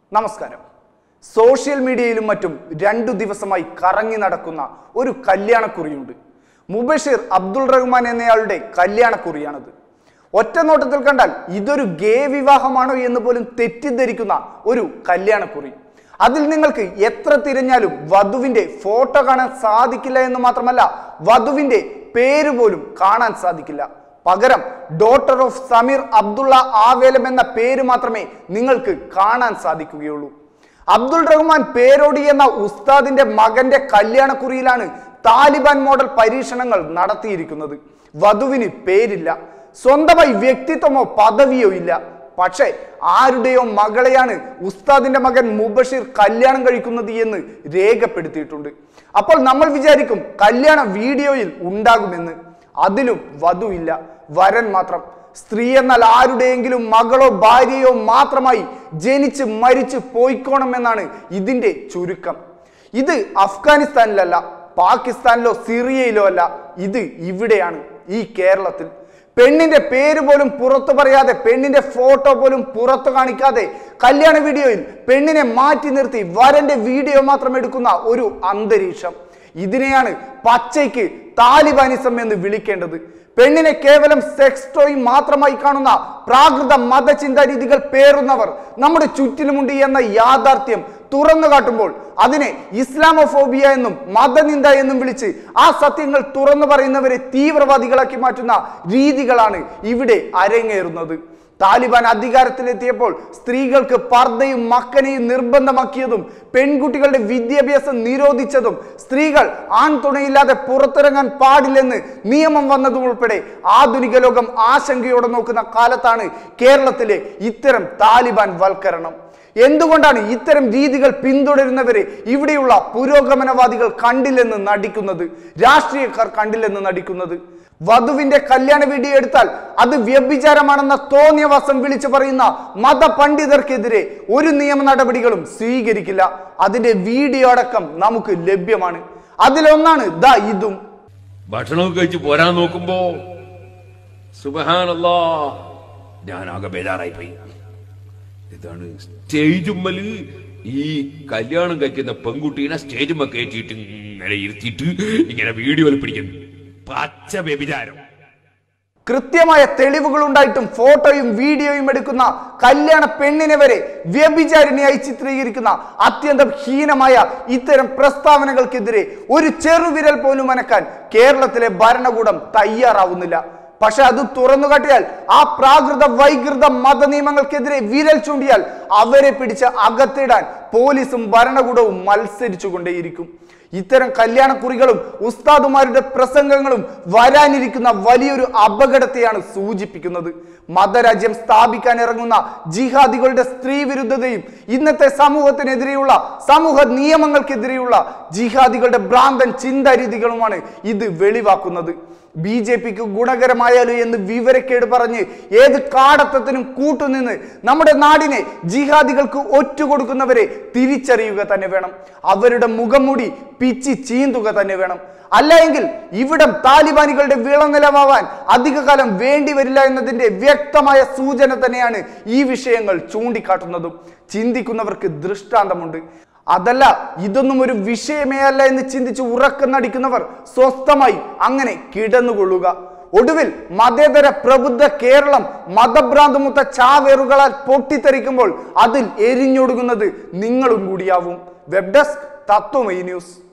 നമസ്കാരം സോഷ്യൽ മീഡിയയിലും മറ്റും രണ്ടു ദിവസമായി കറങ്ങി നടക്കുന്ന ഒരു കല്യാണക്കുറിയുണ്ട് മുബഷീർ അബ്ദുൾ റഹ്മാൻ എന്നയാളുടെ കല്യാണക്കുറിയാണത് ഒറ്റ നോട്ടത്തിൽ കണ്ടാൽ ഇതൊരു ഗേ വിവാഹമാണോ എന്ന് പോലും തെറ്റിദ്ധരിക്കുന്ന ഒരു കല്യാണക്കുറി അതിൽ നിങ്ങൾക്ക് എത്ര തിരഞ്ഞാലും വധുവിന്റെ ഫോട്ടോ കാണാൻ സാധിക്കില്ല എന്ന് മാത്രമല്ല വധുവിന്റെ പേര് പോലും കാണാൻ സാധിക്കില്ല പകരം ഡോട്ടർ ഓഫ് സമീർ അബ്ദുള്ള ആവേലം എന്ന പേര് മാത്രമേ നിങ്ങൾക്ക് കാണാൻ സാധിക്കുകയുള്ളൂ അബ്ദുൾ റഹ്മാൻ പേരോടി എന്ന ഉസ്താദിന്റെ മകന്റെ കല്യാണക്കുറിയിലാണ് താലിബാൻ മോഡൽ പരീക്ഷണങ്ങൾ നടത്തിയിരിക്കുന്നത് വധുവിന് പേരില്ല സ്വന്തമായി വ്യക്തിത്വമോ പദവിയോ ഇല്ല പക്ഷേ ആരുടെയോ മകളെയാണ് ഉസ്താദിന്റെ മകൻ മുബഷീർ കല്യാണം കഴിക്കുന്നത് എന്ന് രേഖപ്പെടുത്തിയിട്ടുണ്ട് അപ്പോൾ നമ്മൾ വിചാരിക്കും കല്യാണ വീഡിയോയിൽ ഉണ്ടാകുമെന്ന് അതിലും വധുവില്ല വരൻ മാത്രം സ്ത്രീ എന്നാൽ ആരുടെയെങ്കിലും മകളോ ഭാര്യയോ മാത്രമായി ജനിച്ച് മരിച്ച് പോയിക്കോണം എന്നാണ് ഇതിന്റെ ചുരുക്കം ഇത് അഫ്ഗാനിസ്ഥാനിലല്ല പാകിസ്ഥാനിലോ സിറിയയിലോ അല്ല ഇത് ഇവിടെയാണ് ഈ കേരളത്തിൽ പെണ്ണിന്റെ പേര് പോലും പുറത്തു പറയാതെ പെണ്ണിന്റെ ഫോട്ടോ പോലും പുറത്തു കാണിക്കാതെ കല്യാണ വീഡിയോയിൽ പെണ്ണിനെ മാറ്റി നിർത്തി വരന്റെ വീഡിയോ മാത്രം എടുക്കുന്ന ഒരു അന്തരീക്ഷം ഇതിനെയാണ് പച്ചയ്ക്ക് താലിബാനിസം എന്ന് വിളിക്കേണ്ടത് പെണ്ണിനെ കേവലം സെക്സ് ടോയ് മാത്രമായി കാണുന്ന പ്രാകൃത മതചിന്താ രീതികൾ പേറുന്നവർ നമ്മുടെ ചുറ്റിലുമുണ്ട് എന്ന യാഥാർത്ഥ്യം തുറന്നു കാട്ടുമ്പോൾ അതിനെ ഇസ്ലാമോഫോബിയ എന്നും മതനിന്ദ എന്നും വിളിച്ച് ആ സത്യങ്ങൾ തുറന്നു പറയുന്നവരെ തീവ്രവാദികളാക്കി മാറ്റുന്ന രീതികളാണ് ഇവിടെ അരങ്ങേറുന്നത് താലിബാൻ അധികാരത്തിലെത്തിയപ്പോൾ സ്ത്രീകൾക്ക് പർദ്ദയും മക്കനെയും നിർബന്ധമാക്കിയതും പെൺകുട്ടികളുടെ വിദ്യാഭ്യാസം നിരോധിച്ചതും സ്ത്രീകൾ ആൺ തുണയില്ലാതെ പുറത്തിറങ്ങാൻ പാടില്ലെന്ന് നിയമം വന്നതും ഉൾപ്പെടെ ആധുനിക ലോകം ആശങ്കയോടെ നോക്കുന്ന കാലത്താണ് കേരളത്തിലെ ഇത്തരം താലിബാൻ വൽക്കരണം എന്തുകൊണ്ടാണ് ഇത്തരം രീതികൾ പിന്തുടരുന്നവരെ ഇവിടെയുള്ള പുരോഗമനവാദികൾ കണ്ടില്ലെന്ന് നടിക്കുന്നത് രാഷ്ട്രീയക്കാർ കണ്ടില്ലെന്ന് നടിക്കുന്നത് വധുവിന്റെ കല്യാണ വീഡിയോ എടുത്താൽ അത് വ്യഭിചാരമാണെന്ന തോന്നിയവാസം വിളിച്ചു പറയുന്ന മതപണ്ഡിതർക്കെതിരെ ഒരു നിയമ നടപടികളും സ്വീകരിക്കില്ല അതിന്റെ വീഡിയോ അടക്കം നമുക്ക് ലഭ്യമാണ് അതിലൊന്നാണ് ദാ ഇതും ഭക്ഷണമൊക്കെ കഴിച്ച് പോരാൻ നോക്കുമ്പോ സുബഹാനല്ലാ ഞാനാകെ ബേജാറായി പോയി ഇതാണ് സ്റ്റേജുമ്മല് ഈ കല്യാണം കഴിക്കുന്ന പെൺകുട്ടീനെ സ്റ്റേജുമ്മ കയറ്റിയിട്ട് ഇങ്ങനെ ഇരുത്തിയിട്ട് ഇങ്ങനെ വീഡിയോയിൽ പിടിക്കുന്നു പച്ച വ്യഭിചാരം കൃത്യമായ തെളിവുകൾ ഉണ്ടായിട്ടും ഫോട്ടോയും വീഡിയോയും എടുക്കുന്ന കല്യാണ പെണ്ണിനെ വരെ വ്യഭിചാരിണിയായി ചിത്രീകരിക്കുന്ന അത്യന്തം ഹീനമായ ഇത്തരം പ്രസ്താവനകൾക്കെതിരെ ഒരു ചെറുവിരൽ പോലും അനക്കാൻ കേരളത്തിലെ ഭരണകൂടം തയ്യാറാവുന്നില്ല പക്ഷെ അത് തുറന്നു കാട്ടിയാൽ ആ പ്രാകൃത വൈകൃത മത നിയമങ്ങൾക്കെതിരെ വിരൽ ചൂണ്ടിയാൽ അവരെ പിടിച്ച് അകത്തിടാൻ പോലീസും ഭരണകൂടവും മത്സരിച്ചുകൊണ്ടേയിരിക്കും ഇത്തരം കല്യാണക്കുറികളും ഉസ്താദുമാരുടെ പ്രസംഗങ്ങളും വരാനിരിക്കുന്ന വലിയൊരു അപകടത്തെയാണ് സൂചിപ്പിക്കുന്നത് മതരാജ്യം സ്ഥാപിക്കാൻ ഇറങ്ങുന്ന ജിഹാദികളുടെ സ്ത്രീ വിരുദ്ധതയും ഇന്നത്തെ സമൂഹത്തിനെതിരെയുള്ള സമൂഹ നിയമങ്ങൾക്കെതിരെയുള്ള ജിഹാദികളുടെ ഭ്രാന്തൻ ചിന്താരീതികളുമാണ് ഇത് വെളിവാക്കുന്നത് ബി ജെ പിക്ക് ഗുണകരമായാലോ എന്ന് വിവരക്കേട് പറഞ്ഞ് ഏത് കാടത്തത്തിനും കൂട്ടുനിന്ന് നമ്മുടെ നാടിനെ ജിഹാദികൾക്ക് ഒറ്റുകൊടുക്കുന്നവരെ തിരിച്ചറിയുക തന്നെ വേണം അവരുടെ മുഖംമൂടി പിച്ചി ചീന്തുക തന്നെ വേണം അല്ല എങ്കിൽ ഇവിടം താലിബാനികളുടെ വിളനിലമാവാൻ അധികകാലം വേണ്ടി വരില്ല എന്നതിന്റെ വ്യക്തമായ സൂചന തന്നെയാണ് ഈ വിഷയങ്ങൾ ചൂണ്ടിക്കാട്ടുന്നതും ചിന്തിക്കുന്നവർക്ക് ദൃഷ്ടാന്തമുണ്ട് അതല്ല ഇതൊന്നും ഒരു വിഷയമേ അല്ല എന്ന് ചിന്തിച്ച് ഉറക്കം നടിക്കുന്നവർ സ്വസ്ഥമായി അങ്ങനെ കിടന്നുകൊള്ളുക ഒടുവിൽ മതേതര പ്രബുദ്ധ കേരളം മതഭ്രാന്തമുത്ത ചാവേറുകളാൽ പൊട്ടിത്തെറിക്കുമ്പോൾ അതിൽ എരിഞ്ഞൊടുങ്ങുന്നത് നിങ്ങളും കൂടിയാവും വെബ് ഡെസ്ക് തത്വമൈ ന്യൂസ്